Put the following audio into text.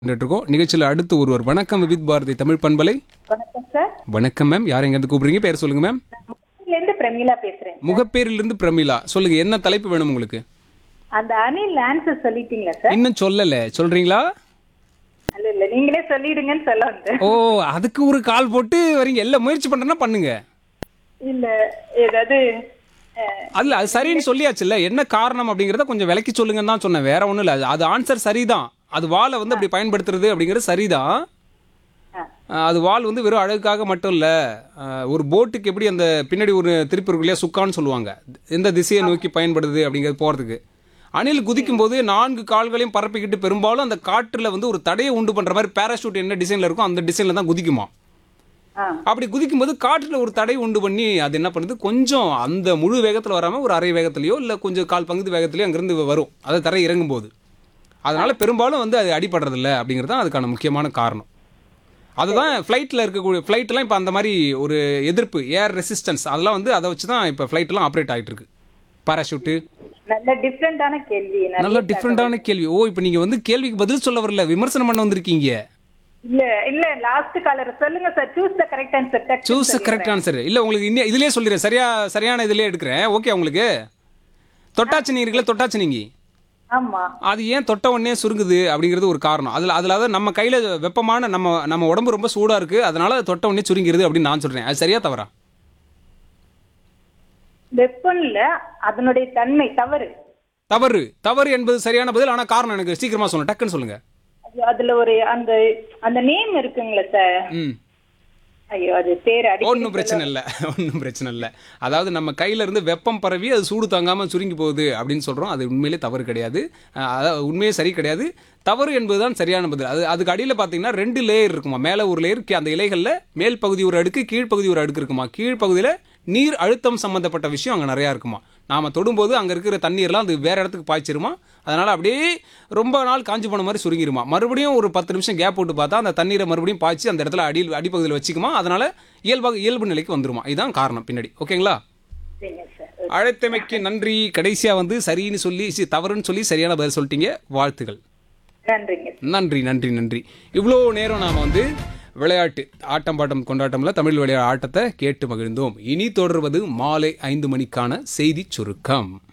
இருக்கோம் நிகழ்ச்சியில் அடுத்து ஒருவர் வணக்கம் வித் பாரதி தமிழ் பண்பலை வணக்கம் சார் வணக்கம் மேம் யார் எங்க இருந்து கூப்பிடுறீங்க பேர் சொல்லுங்க மேம் இருந்து பிரமிளா பேசுறேன் முகப்பேரிலிருந்து பிரமிளா சொல்லுங்க என்ன தலைப்பு வேணும் உங்களுக்கு அந்த அனில் ஆன்சர் சொல்லிட்டீங்களா சார் இன்னும் சொல்லல சொல்றீங்களா இல்ல இல்ல நீங்களே சொல்லிடுங்கன்னு சொல்ல வந்தேன் ஓ அதுக்கு ஒரு கால் போட்டு வரீங்க எல்லாம் முயற்சி பண்றேன்னா பண்ணுங்க இல்ல ஏதாவது அஹ், அதுல அது சரின்னு சொல்லியாச்சுல்ல என்ன காரணம் அப்படிங்கறத கொஞ்சம் விளக்கி சொல்லுங்கன்னு தான் சொன்னேன் வேற ஒண்ணும் இல்ல அது- அது ஆன்சர் சரிதான் அது வாளை வந்து அப்படி பயன்படுத்துறது அப்படிங்கிறது சரிதான் அஹ், அஹ் அது வால் வந்து வெறும் அழகுக்காக மட்டும் இல்ல அஹ் ஒரு போட்டுக்கு எப்படி அந்த பின்னாடி ஒரு திருப்பி இருக்கும் இல்லையா சுக்கான்னு சொல்லுவாங்க எந்த திசையை நோக்கி பயன்படுது அப்படிங்கிறது போறதுக்கு அணில் குதிக்கும் போது நான்கு கால்களையும் பரப்பிக்கிட்டு பெரும்பாலும் அந்த காற்றுல வந்து ஒரு தடையை உண்டு பண்ற மாதிரி பேராஷூட் என்ன டிசைன்ல இருக்கோ அந்த டிசைன்ல தான் குதிக்குமா அஹ், அப்படி குதிக்கும்போது காற்றுல ஒரு தடை உண்டு பண்ணி அது என்ன பண்ணுது கொஞ்சம் அந்த முழு வேகத்துல வராம ஒரு அரை வேகத்திலயோ இல்ல கொஞ்சம் கால் பங்குதி வேகத்திலயோ அங்கிருந்து வரும் அது தரை இறங்கும் போது அதனால பெரும்பாலும் வந்து அது அடிபடுறது இல்ல அப்படிங்கிறது தான் அதுக்கான முக்கியமான காரணம் அதுதான் ஃப்ளைட்டில் இருக்கக்கூடிய ஃப்ளைட்லாம் இப்போ அந்த மாதிரி ஒரு எதிர்ப்பு ஏர் ரெசிஸ்டன்ஸ் அதெல்லாம் வந்து அதை வச்சு தான் இப்போ ஃப்ளைட்லாம் ஆப்ரேட் ஆகிட்டு இருக்கு பாராஷூட்டு நல்ல டிஃப்ரெண்டான கேள்வி நிறைய நல்ல டிஃப்ரெண்டான கேள்வி ஓ இப்போ நீங்கள் வந்து கேள்விக்கு பதில் சொல்ல வரல விமர்சனம் பண்ண வந்திருக்கீங்க இல்ல இல்ல லாஸ்ட் காலர் சொல்லுங்க sir choose the correct answer choose correct answer இல்ல உங்களுக்கு இன்னும் இதுலயே சொல்லிடுறேன் சரியா சரியான இதுலயே எடுக்கிறேன் ஓகே உங்களுக்கு தொட்டாச்சினி இருக்குல்ல தொட்டாச்சினிங்கி ஆமா அது ஏன் தொட்ட உடனே சுருங்குது அப்படிங்கிறது ஒரு காரணம் அதுல அதுல அதாவது நம்ம கையில வெப்பமான நம்ம நம்ம உடம்பு ரொம்ப சூடா இருக்கு அதனால அது தொட்ட உடனே சுருங்கிருது அப்படின்னு நான் சொல்றேன் அது சரியா தவறா வெப்பம் இல்ல அதனுடைய தன்மை தவறு தவறு தவறு என்பது சரியான பதில் ஆனா காரணம் எனக்கு சீக்கிரமா சொல்லுங்க டக்குன்னு சொல்லுங்க அது- அதுல ஒரு அந்த அந்த நேம் இருக்குங்களா சார் ம் ஐயோ அது பேர் அடி ஒன்றும் பிரச்சனை இல்லை ஒன்றும் பிரச்சனை இல்லை அதாவது நம்ம கையில இருந்து வெப்பம் பரவி அது சூடு தாங்காம சுருங்கி போகுது அப்படின்னு சொல்றோம் அது உண்மையிலே தவறு கிடையாது அஹ் அதாவது உண்மையே சரி கிடையாது தவறு என்பதுதான் சரியான பதில் அது அதுக்கு அடியில் பார்த்தீங்கன்னா ரெண்டு லேயர் இருக்குமா மேலே ஒரு லேயர் அந்த இலைகளில் மேல் பகுதி ஒரு அடுக்கு கீழ்ப்பகுதி ஒரு அடுக்கு இருக்குமா கீழ்ப்பகுதியில் நீர் அழுத்தம் சம்பந்தப்பட்ட விஷயம் அங்கே நிறையா இருக்குமா நாம தொடும்போது அங்கே இருக்கிற தண்ணீர்லாம் அது வேற இடத்துக்கு பாய்ச்சிருமா அதனால அப்படியே ரொம்ப நாள் காஞ்சி போன மாதிரி சுருங்கிருமா மறுபடியும் ஒரு பத்து நிமிஷம் கேப் போட்டு பார்த்தா அந்த தண்ணீரை மறுபடியும் பாய்ச்சி அந்த இடத்துல அடியில் அடிப்பகுதியில் வச்சுக்குமா அதனால இயல்பாக இயல்பு நிலைக்கு வந்துருமா இதுதான் காரணம் பின்னாடி ஓகேங்களா சரிங்க சார் அழைத்தமைக்கு நன்றி கடைசியா வந்து சரின்னு சொல்லி சி, தவறுன்னு சொல்லி சரியான பதில் சொல்லிட்டீங்க வாழ்த்துகள் நன்றிங்க நன்றி நன்றி நன்றி இவ்வளோ நேரம் நாம் வந்து விளையாட்டு ஆட்டம் பாட்டம் கொண்டாட்டம்ல தமிழ் விளையாட்டு ஆட்டத்தை கேட்டு மகிழ்ந்தோம் இனி தொடர்வது மாலை ஐந்து மணிக்கான செய்தி சுருக்கம்